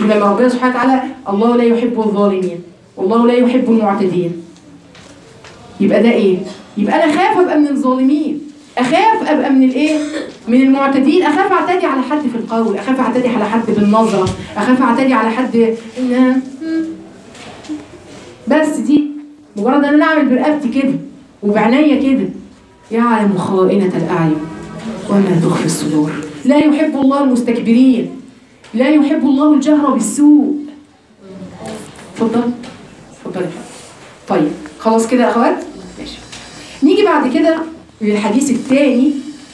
شوف لما ربنا سبحانه وتعالى الله لا يحب الظالمين والله لا يحب المعتدين يبقى ده ايه يبقى انا خاف ابقى من الظالمين اخاف ابقى من الايه من المعتدين اخاف اعتدي على حد في القول اخاف اعتدي على حد بالنظره اخاف اعتدي على حد ان بس دي مجرد ان انا اعمل برقبتي كده وبعناية كده يعلم خائنة الأعين وما تخفي الصدور لا يحب الله المستكبرين لا يحب الله الجهر بالسوء اتفضل اتفضل يا فندم. طيب خلاص كده يا اخوات ماشي نيجي بعد كده للحديث الثاني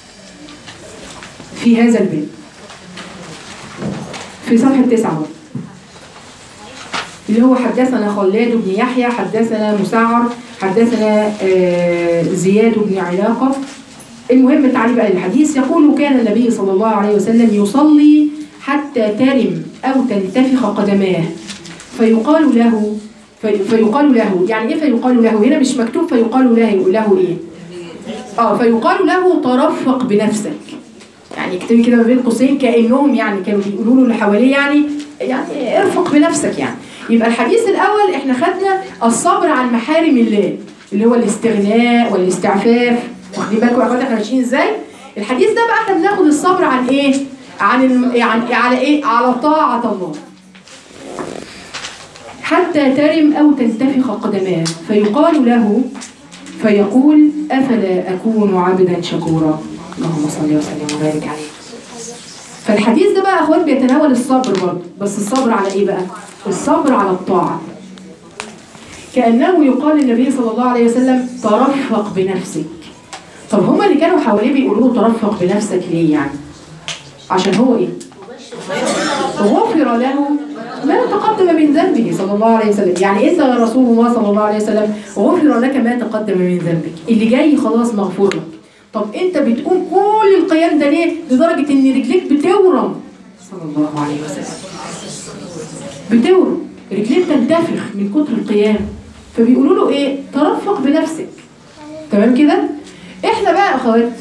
في هذا الباب في صفحة تسعة برضه. اللي هو حدثنا خلاد بن يحيى حدثنا مسعر حدثنا آه، زياد بن علاقة المهم تعالي بقى للحديث يقول كان النبي صلى الله عليه وسلم يصلي حتى ترم أو تنتفخ قدماه فيقال له في فيقال له يعني ايه فيقال له هنا مش مكتوب فيقال له له ايه اه فيقال له ترفق بنفسك يعني اكتبي كده ما بين قوسين كانهم يعني كانوا بيقولوا له اللي حواليه يعني يعني ارفق بنفسك يعني يبقى الحديث الاول احنا خدنا الصبر عن محارم الله اللي هو الاستغناء والاستعفاف واخدين بالكم يا اخواتي احنا ماشيين ازاي الحديث ده بقى احنا بناخد الصبر عن ايه عن الم... يعني على ايه على طاعه الله حتى ترم أو تنتفخ قدماه فيقال له فيقول أفلا أكون عبدا شكورا اللهم صل وسلم وبارك عليه فالحديث ده بقى يا اخوات بيتناول الصبر برضه بس الصبر على ايه بقى الصبر على الطاعه كانه يقال للنبي صلى الله عليه وسلم ترفق بنفسك طب هما اللي كانوا حواليه بيقولوا له ترفق بنفسك ليه يعني عشان هو ايه غفر له ما تقدم من ذنبه صلى الله عليه وسلم يعني انت يا رسول الله صلى الله عليه وسلم غفر لك ما تقدم من ذنبك اللي جاي خلاص مغفور لك طب انت بتقوم كل القيام ده ليه لدرجه ان رجليك بتورم صلى الله عليه وسلم بتورم رجليك تنتفخ من كتر القيام فبيقولوا له ايه ترفق بنفسك تمام كده احنا بقى يا اخوات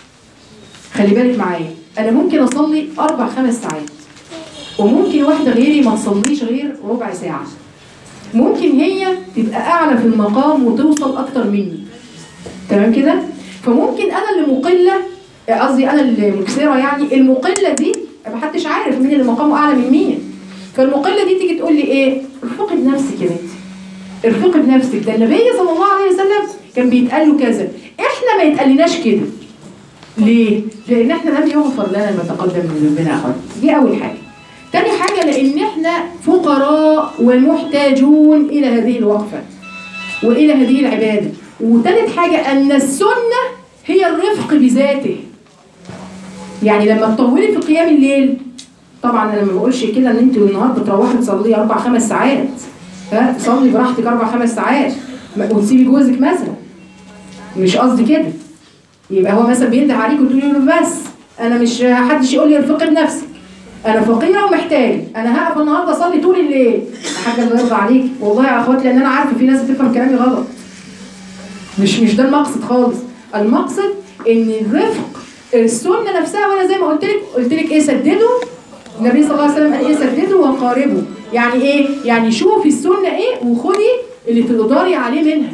خلي بالك معايا انا ممكن اصلي اربع خمس ساعات وممكن واحده غيري ما تصليش غير ربع ساعه ممكن هي تبقى اعلى في المقام وتوصل اكتر مني تمام كده فممكن انا اللي مقله قصدي انا اللي مكسره يعني المقله دي ما حدش عارف مين اللي مقامه اعلى من مين فالمقله دي تيجي تقول لي ايه ارفقي بنفسك يا بنتي ارفقي بنفسك ده النبي صلى الله عليه وسلم كان بيتقال له كذا احنا ما يتقالناش كده ليه؟ لان احنا لم يغفر لنا ما تقدم من ذنبنا اخوات دي اول حاجه تاني حاجه لان احنا فقراء ومحتاجون الى هذه الوقفه والى هذه العباده وتالت حاجه ان السنه هي الرفق بذاته يعني لما تطولي في قيام الليل طبعا انا ما بقولش كده ان انت النهارده تروحي تصلي اربع خمس ساعات ها تصلي براحتك اربع خمس ساعات ما- وتسيبي جوزك مثلا مش قصدي كده يبقى هو مثلا بينده عليك وتقولي له بس انا مش حدش يقول لي ارفقي بنفسك انا فقيره ومحتاج انا هقف النهارده اصلي طول الليل يا حاجه الله يرضى عليك والله يا اخوات لان انا عارفه في ناس بتفهم كلامي غلط مش مش ده المقصد خالص المقصد ان الرفق السنه نفسها وانا زي ما قلت لك قلت لك ايه سددوا النبي صلى الله عليه وسلم قال ايه سددوا وقاربوا يعني ايه يعني شوفي السنه ايه وخدي اللي تقدري عليه منها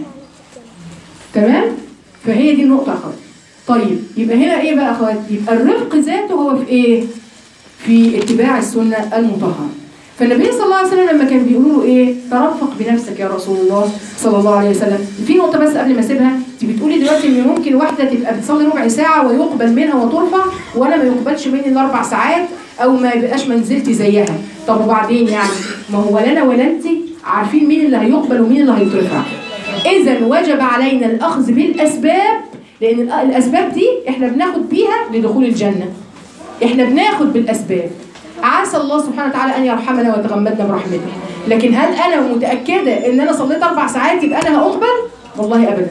تمام فهي دي النقطه يا اخوات طيب يبقى هنا ايه بقى يا اخوات يبقى الرفق ذاته هو في ايه في اتباع السنه المطهره فالنبي صلى الله عليه وسلم لما كان بيقولوا له ايه ترفق بنفسك يا رسول الله صلى الله عليه وسلم في نقطه بس قبل ما اسيبها انت بتقولي دلوقتي ان ممكن واحده تبقى بتصلي ربع ساعه ويقبل منها وترفع وانا ما يقبلش مني الاربع ساعات او ما يبقاش منزلتي زيها طب وبعدين يعني ما هو لا انا ولا انت عارفين مين اللي هيقبل ومين اللي هيترفع اذا وجب علينا الاخذ بالاسباب لان الأ- الاسباب دي احنا بناخد بيها لدخول الجنه احنا بناخد بالاسباب عسى الله سبحانه وتعالى ان يرحمنا ويتغمدنا برحمته لكن هل انا متاكده ان انا صليت اربع ساعات يبقى انا هاقبل والله ابدا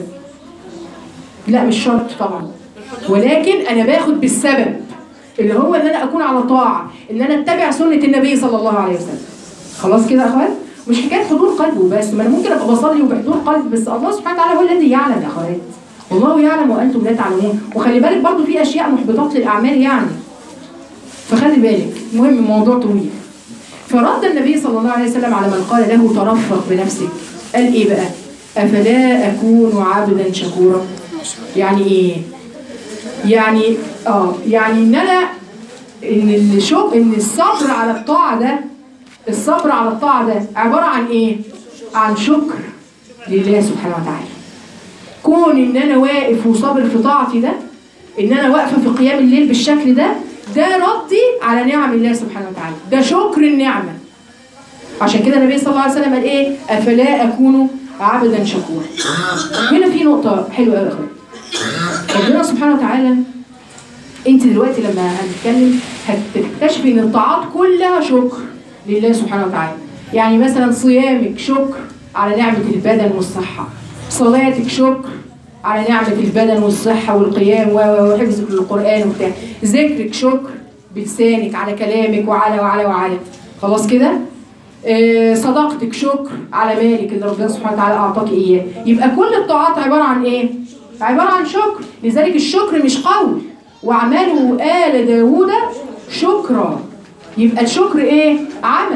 لا مش شرط طبعا ولكن انا باخد بالسبب اللي هو ان انا اكون على طاعه ان انا اتبع سنه النبي صلى الله عليه وسلم خلاص كده يا اخوات مش حكايه حضور قلب وبس ما انا ممكن ابقى بصلي وبحضور قلب بس الله سبحانه وتعالى هو الذي يعلم يا اخوات والله يعلم وانتم لا تعلمون وخلي بالك برضو في اشياء محبطات للاعمال يعني فخلي بالك المهم الموضوع طويل فرد النبي صلى الله عليه وسلم على من قال له ترفق بنفسك قال ايه بقى افلا اكون عبدا شكورا يعني ايه يعني اه يعني ان انا ان الشوق ان الصبر على الطاعه ده الصبر على الطاعه ده عباره عن ايه عن شكر لله سبحانه وتعالى كون ان انا واقف وصابر في طاعتي ده ان انا واقفه في قيام الليل بالشكل ده ده ردي على نعم الله سبحانه وتعالى ده شكر النعمه عشان كده النبي صلى الله عليه وسلم قال ايه افلا اكون عبدا شكورا هنا في نقطه حلوه قوي اخويا ربنا سبحانه وتعالى انت دلوقتي لما هنتكلم هتكتشفي ان الطاعات كلها شكر لله سبحانه وتعالى يعني مثلا صيامك شكر على نعمه البدن والصحه صلاتك شكر على نعمة البدن والصحة والقيام و- و- وحفظك للقرآن وبتاع ذكرك شكر بلسانك على كلامك وعلى وعلى وعلى خلاص كده آه، صداقتك شكر على مالك اللي ربنا سبحانه وتعالى أعطاك إياه يبقى كل الطاعات عبارة عن إيه؟ عبارة عن شكر لذلك الشكر مش قول وعمله آل داوود شكرا يبقى الشكر إيه؟ عمل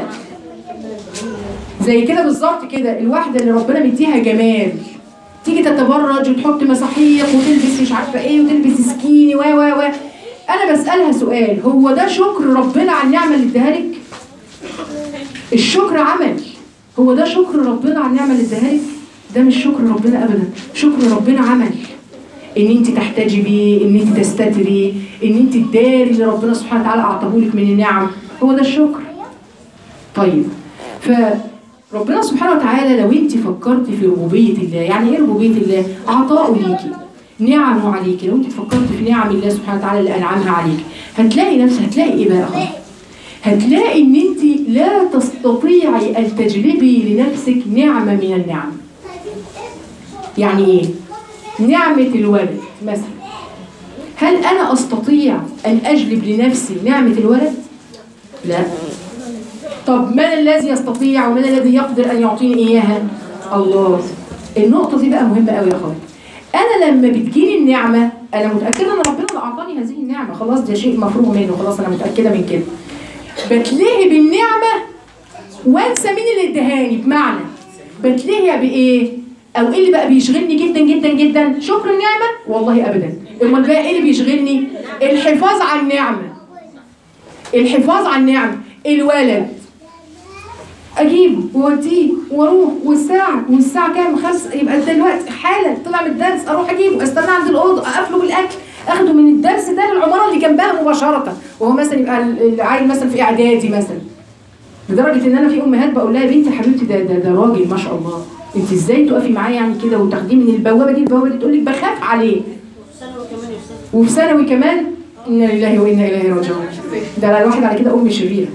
زي كده بالظبط كده الواحدة اللي ربنا مديها جمال تيجي تتبرج وتحط مساحيق وتلبس مش عارفه ايه وتلبس سكيني و و و انا بسالها سؤال هو ده شكر ربنا على النعمه اللي اداها لك الشكر عمل هو ده شكر ربنا على النعمه اللي اداها لك ده مش شكر ربنا ابدا شكر ربنا عمل ان انت تحتجبي ان انت تستتري ان انت تداري اللي ربنا سبحانه وتعالى اعطاهولك من النعم هو ده الشكر طيب فربنا سبحانه وتعالى لو انت فكرتي في ربوبيه الله يعني ايه ربوبيه الله عطاؤه ليكي نعمه عليكي لو انت فكرتي في نعم الله سبحانه وتعالى اللي انعمها عليك هتلاقي نفسك هتلاقي ايه بقى أخوات؟ هتلاقي ان انت لا تستطيعي ان تجلبي لنفسك نعمه من النعم يعني ايه نعمه الولد مثلا هل انا استطيع ان اجلب لنفسي نعمه الولد لا طب من الذي يستطيع ومن الذي يقدر ان يعطيني اياها الله النقطه دي بقى مهمه قوي يا اخوات انا لما بتجيني النعمه انا متاكده ان ربنا اللي اعطاني هذه النعمه خلاص ده شيء مفروغ منه خلاص انا متاكده من كده بتلهي بالنعمه وانسى مين اللي ادهاني بمعنى بتلهي بايه او ايه اللي بقى بيشغلني جدا جدا جدا شكر النعمه والله ابدا امال بقى ايه اللي بيشغلني الحفاظ على النعمه الحفاظ على النعمه الولد اجيبه واوديه واروح والساعه والساعه كام خمس يبقى دلوقتي حالا طلع من الدرس اروح اجيبه استنى عند الاوضه اقفله بالاكل اخده من الدرس ده للعماره اللي جنبها مباشره وهو مثلا يبقى العيل مثلا في اعدادي مثلا لدرجه ان انا في امهات بقول لها يا بنتي حبيبتي ده ده, ده راجل ما شاء الله انت ازاي تقفي معاه يعني كده وتاخديه من البوابه دي البوابه دي تقول لك بخاف عليه وفي ثانوي كمان انا لله وانا اليه راجعون ده الواحد على كده ام شريره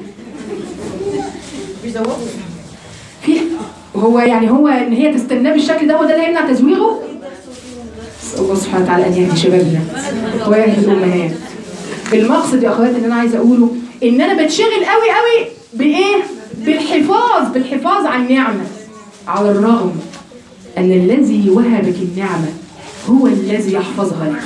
في هو يعني هو ان هي تستناه بالشكل ده هو ده اللي هيمنع تزويغه نسأل الله سبحانه وتعالى ان يهدي شبابنا ويهدي الامهات المقصد يا اخواتي اللي انا عايزه اقوله ان انا بتشغل قوي قوي بايه بالحفاظ بالحفاظ على النعمه على الرغم ان الذي وهبك النعمه هو الذي يحفظها لك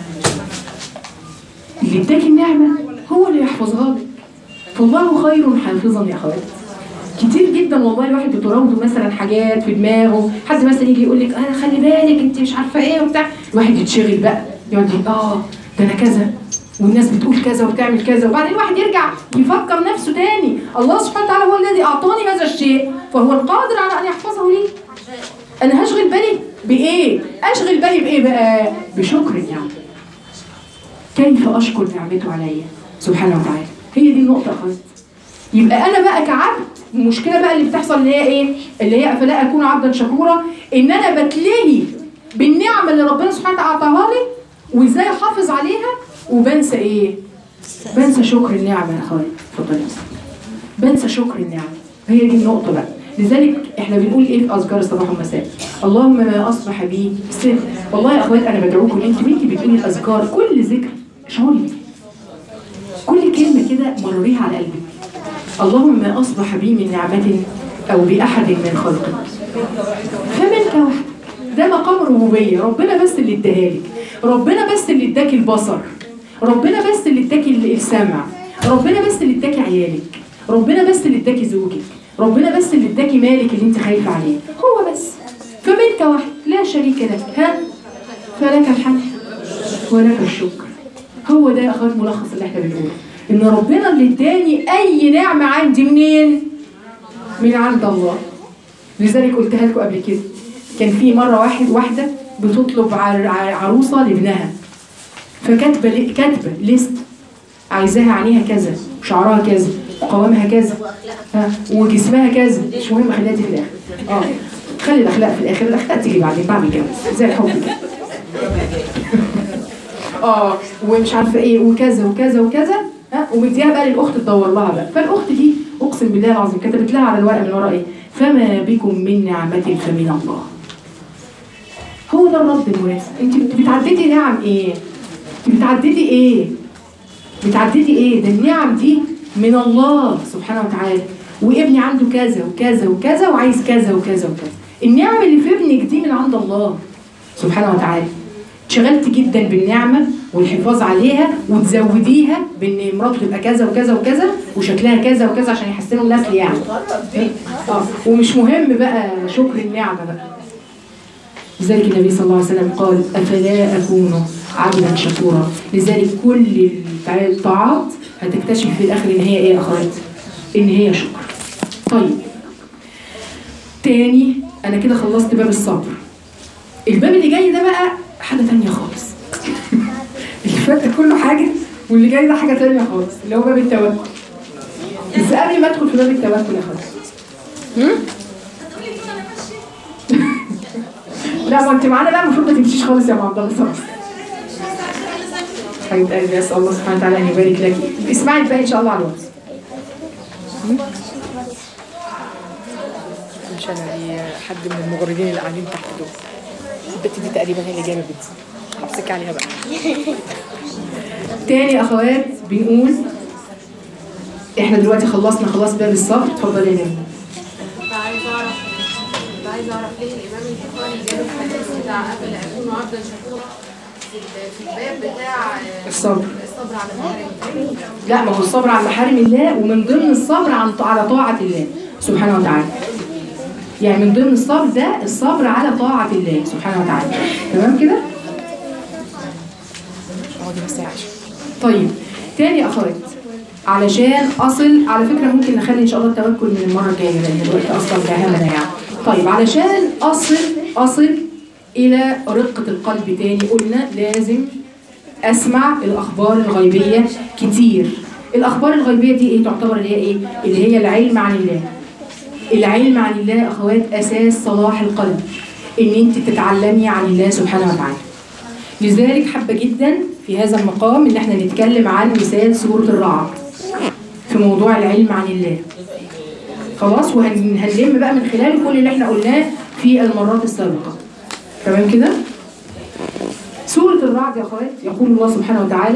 اللي اداك النعمه هو اللي يحفظها لك فالله خير حافظا يا اخواتي كتير جدا والله الواحد بتراوده مثلا حاجات في دماغه حد مثلا يجي يقول لك انا خلي بالك انت مش عارفه ايه وبتاع الواحد يتشغل بقى يقعد يقول اه ده انا كذا والناس بتقول كذا وبتعمل كذا وبعدين الواحد يرجع يفكر نفسه تاني الله سبحانه وتعالى هو الذي اعطاني هذا الشيء فهو القادر على ان يحفظه لي انا هشغل بالي بايه اشغل بالي بايه بقى بشكر النعمه كيف اشكر نعمته عليا سبحانه وتعالى هي دي النقطه يا اخواتي يبقى انا بقى كعبد المشكله بقى اللي بتحصل اللي هي ايه اللي هي افلا اكون عبدا شكورا ان انا بتلهي بالنعمه اللي ربنا سبحانه وتعالى اعطاها لي وازاي احافظ عليها وبنسى ايه بنسى شكر النعمه يا اخويا اتفضلي يا أستاذ. بنسى شكر النعمه هي دي النقطه بقى لذلك احنا بنقول ايه في اذكار الصباح والمساء اللهم ما اصبح بي سر والله يا اخوات انا بدعوكم انت وانت بتقولي الاذكار كل ذكر اشعري بيه كل كلمه كده مرريها على قلبك اللهم ما أصبح بي من نعمة أو بأحد من خلقك فمنك وحدك ده مقام ربوبية ربنا بس اللي اداها لك ربنا بس اللي اداك البصر ربنا بس اللي اداك ال- السمع ربنا بس اللي اداك عيالك ربنا بس اللي اداكي زوجك ربنا بس اللي اداكي مالك اللي انت خايفه عليه هو بس فمنك واحد لا شريك لك ها فلك الحمد ولك الشكر هو ده يا اخوات ملخص اللي احنا بنقوله ان ربنا اللي اداني اي نعمه عندي منين من عند الله لذلك قلتها لكم قبل كده كان في مره واحد واحده بتطلب عر- ع- عروسه لابنها فكاتبه ل- كاتبه ليست عايزاها عينيها كذا وشعرها كذا وقوامها كذا ها وجسمها كذا مش مهم خليها دي في الاخر اه خلي الاخلاق في الاخر الاخلاق تيجي بعدين بعد الجواز زي الحب كده اه ومش عارفه ايه وكذا وكذا وكذا ها ومديها بقى للاخت تدور لها بقى فالاخت دي اقسم بالله العظيم كتبت لها على الورقه من ورا ايه فما بكم من نعمه فمن الله هو ده الرد المناسب انت بتعددي نعم ايه انت بتعددي ايه بتعددي ايه ده النعم دي من الله سبحانه وتعالى وابني عنده كذا وكذا وكذا وعايز كذا وكذا وكذا النعم اللي في ابنك دي من عند الله سبحانه وتعالى اتشغلت جدا بالنعمه والحفاظ عليها وتزوديها بان مراته تبقى كذا وكذا وكذا وشكلها كذا وكذا عشان يحسنوا النسل يعني اه ومش مهم بقى شكر النعمه بقى لذلك النبي صلى الله عليه وسلم قال افلا اكون عبدا شكورا لذلك كل التع- الطاعات هتكتشف في الاخر ان هي ايه يا اخوات ان هي شكر طيب تاني انا كده خلصت باب الصبر الباب اللي جاي ده بقى حاجه تانية خالص اللي فات ده كله حاجه واللي جاي ده حاجه تانية خالص اللي هو باب التوكل بس قبل ما ادخل في باب التوكل يا خالص هم؟ لا ما انت معانا بقى المفروض ما تمشيش خالص يا ام عبد الله صراحه حبيبه قلبي اسال الله سبحانه وتعالى ان يبارك لك اسمعي الباقي ان شاء الله على الواتس مش انا دي حد من المغردين اللي قاعدين تحت دول البت دي تقريبا هي اللي جايبه بيتزا همسك عليها بقى تاني يا اخوات بنقول احنا دلوقتي خلصنا خلاص باب الصبر اتفضلي يا نبي كنت عايز اعرف كنت عايز اعرف ليه الامام البخاري جاب الحديث بتاع افلا اكون عبدا شكورا في ال- في الباب بتاع آه، الصبر الصبر على المحارم لا ما هو الصبر على محارم الله ومن ضمن الصبر عن على طاعة الله سبحانه وتعالى يعني من ضمن الصبر ده الصبر على طاعة الله سبحانه وتعالى تمام كده؟ اقعدي بس يا عائشة طيب تاني يا اخوات علشان اصل على فكرة ممكن نخلي ان شاء الله التوكل من المرة الجاية لان الوقت اصلا جاهمنا يعني طيب علشان اصل اصل الى رقة القلب تاني قلنا لازم اسمع الاخبار الغيبيه كتير الاخبار الغيبيه دي ايه تعتبر اللي هي ايه اللي هي العلم عن الله العلم عن الله يا اخوات اساس صلاح القلب ان انت تتعلمي عن الله سبحانه وتعالى لذلك حابه جدا في هذا المقام ان احنا نتكلم عن مثال سوره الرعد في موضوع العلم عن الله خلاص وهنلم بقى من خلال كل اللي احنا قلناه في المرات السابقه تمام كده سورة الرعد يا اخوات يقول الله سبحانه وتعالى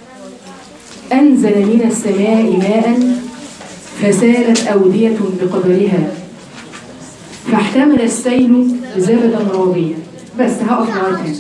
أنزل من السماء ماء فسالت أودية بقدرها فاحتمل السيل زبدا رابيا بس هقف لغاية هنا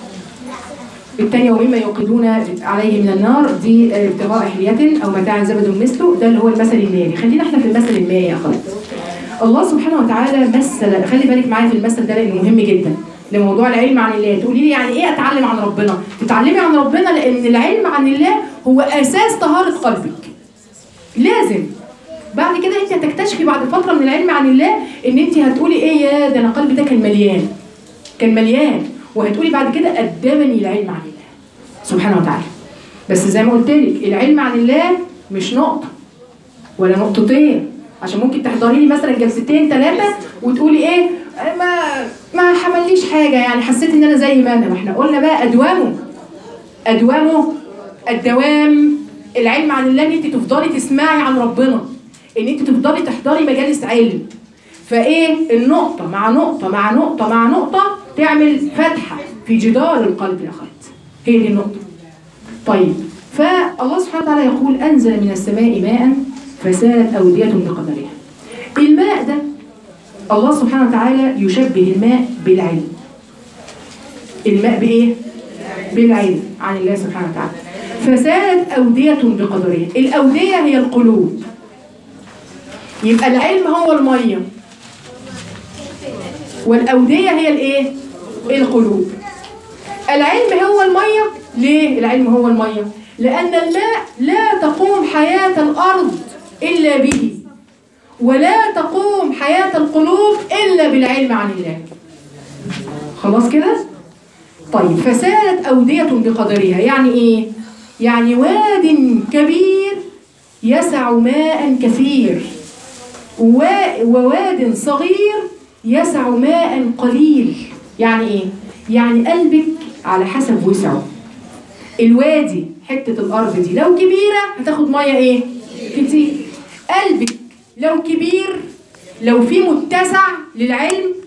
الثانية ومما يوقدون عليه من النار دي آه، ابتغاء حلية أو متاع زبد مثله ده اللي هو المثل الناري خلينا احنا في المثل المائي يا أخوات الله سبحانه وتعالى مثل خلي بالك معايا في المثل ده لانه مهم جدا لموضوع العلم عن الله تقولي لي يعني ايه اتعلم عن ربنا تتعلمي عن ربنا لان العلم عن الله هو اساس طهاره قلبك لازم بعد كده انت هتكتشفي بعد فتره من العلم عن الله ان انت هتقولي ايه يا ده انا قلبي ده كان مليان كان مليان وهتقولي بعد كده ادبني العلم عن الله سبحانه وتعالى بس زي ما قلت لك العلم عن الله مش نقطه ولا نقطتين عشان ممكن تحضري لي مثلا جلستين ثلاثه وتقولي ايه ما ما حمليش حاجه يعني حسيت ان انا زي ما انا ما احنا قلنا بقى ادوامه ادوامه الدوام العلم عن الله ان انت تفضلي تسمعي عن ربنا ان انت تفضلي تحضري مجالس علم فايه النقطه مع نقطه مع نقطه مع نقطه تعمل فتحه في جدار القلب يا اخوات هي دي النقطه طيب فالله سبحانه وتعالى يقول أنزل من السماء ماء فسالت أودية بقدرها الماء ده الله سبحانه وتعالى يشبه الماء بالعلم الماء بإيه؟ بالعلم عن الله سبحانه وتعالى فسالت أودية بقدرها الأودية هي القلوب يبقى العلم هو الميه والاوديه هي الايه القلوب العلم هو الميه ليه العلم هو الميه لان الماء لا تقوم حياه الارض الا به ولا تقوم حياه القلوب الا بالعلم عن الله خلاص كده طيب فسالت أودية بقدرها يعني إيه؟ يعني واد كبير يسع ماء كثير و- وواد صغير يسع ماء قليل يعني إيه؟ يعني قلبك على حسب وسعه الوادي حتة الأرض دي لو كبيرة هتاخد مية إيه؟ كتير قلبك لو كبير لو في متسع للعلم